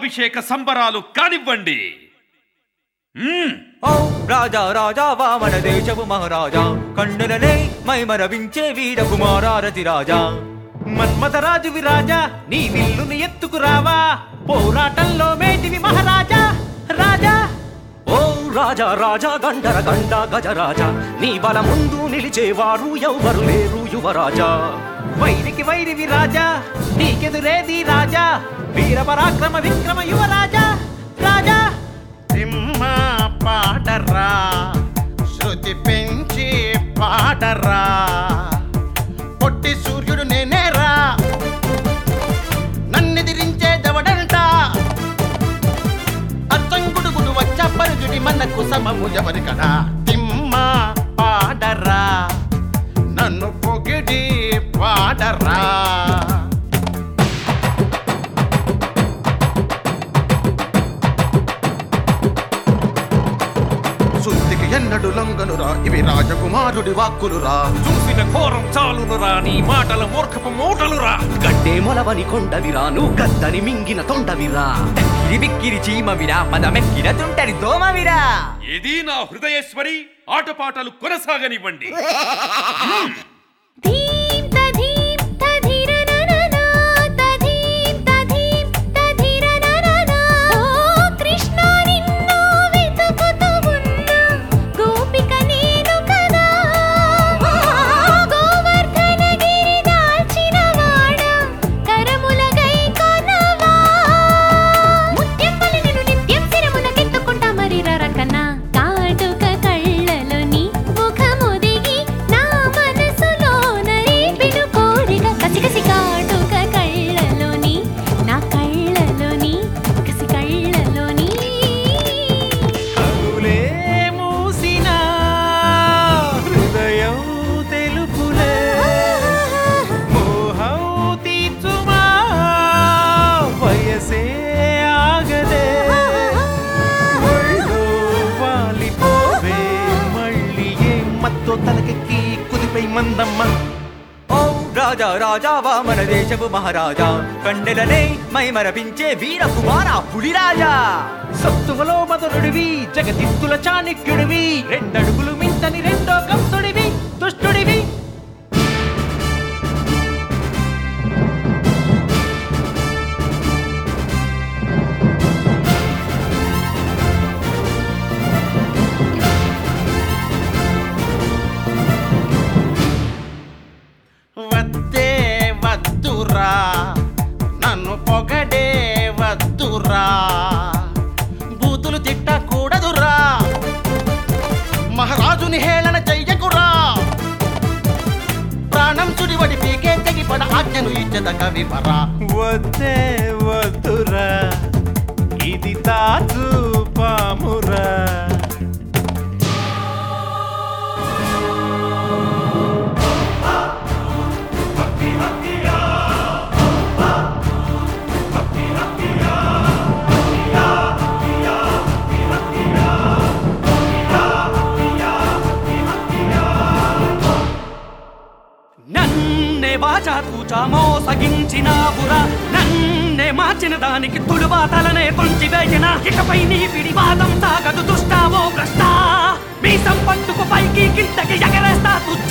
పట్టాభిషేక సంబరాలు కానివ్వండి మ్మ్. ఓ రాజా రాజా వామన దేశపు మహారాజా కన్నులనే మై మరవించే వీర కుమారారతి రాజా మన్మథరాజు విరాజా నీ విల్లుని ఎత్తుకురావా పోరాటంలో మేటివి మహారాజా రాజా ఓ రాజా రాజా గండర గండ గజరాజా నీ బల ముందు నిలిచేవారు ఎవ్వరు లేరు యువరాజా వైరికి వైరివి రాజా నీకెదురేది రాజా వీర పరాక్రమ విక్రమ యువరాజా రాజా సింహ పాడరా శృతి పెంచి పాడరా పొట్టి సూర్యుడు నేనేరా నన్నెదిరించే దవడంట అచ్చంగుడుగుడు వచ్చ పరుజుడి మనకు సమము ఎవరికడా తిమ్మ పాడరా నన్ను పొగిడి పాడరా శుద్ధికి ఎన్నడు లొంగనురా ఇవి రాజకుమారుడి వాక్కులురా చూసిన ఘోరం చాలునురా నీ మాటల మూర్ఖపు మూటలురా గడ్డే మొలవని కొండవిరాను గద్దని మింగిన తొండవిరా బిక్కిరి బిక్కిరి చీమవిరా పదమెక్కిన తుంటరి దోమవిరా ఇది నా హృదయేశ్వరి ఆటపాటలు కొనసాగనివ్వండి ధీం తధీం తధిరనననా తధీం తధీం తధిరనననా ఓ కృష్ణ నిన్ను వెతుకుతూ ఉన్నా గోపిక నేను కదా గోవర్ధనగిరి దాల్చిన వాడ కరముల గై కొనవా ముత్యం పలినను నిత్యం శిరమునకెత్తుకుంటా మరి రరకన్నా కాటుక కళ్ళలోని ముఖముదిగి నా మనసులోన రేపిడు కోరిక కసికసి కాటుక కళ్ళలోని నా కళ్ళలోని కసి కళ్ళలోని కనులే మూసిన హృదయం తెలుపులే మోహం తీర్చుమా వయసే ఆగదే ఒళ్ళో వాలిపోవే మళ్ళీ ఏ మత్తో తలకెక్కి కుదిపై మందమ్మ ఓ రాజా రాజా వామన దేశపు మహారాజా కండెలనే మై మరపించే వీర కుమార పులిరాజా సత్తువలో మధురుడివి జగతిత్తుల చాణక్యుడివి రెండడుగులు మించని రెండో కంసుడివి దుష్టుడివి వద్దే వద్దురా నన్ను పొగడే వద్దురా బూతులు తిట్టకూడదురా మహారాజుని హేళన చెయ్యకురా ప్రాణం సుడివడి పీకే తెగిపడ ఆజ్ఞను ఇచ్చద కవివరా వద్దే వద్దురా ఇది తాజు పామురా నన్నే వాచా తూచా మోసగించినావురా నన్నే మార్చిన దానికి తుడుబాతలనే కొంచి వేసిన ఇకపై నీ పిడి వాదం సాగదు దుష్టావో భ్రష్ట మీ సంపట్టుకు పైకి కిందకి ఎగరేస్తా తుచ్చ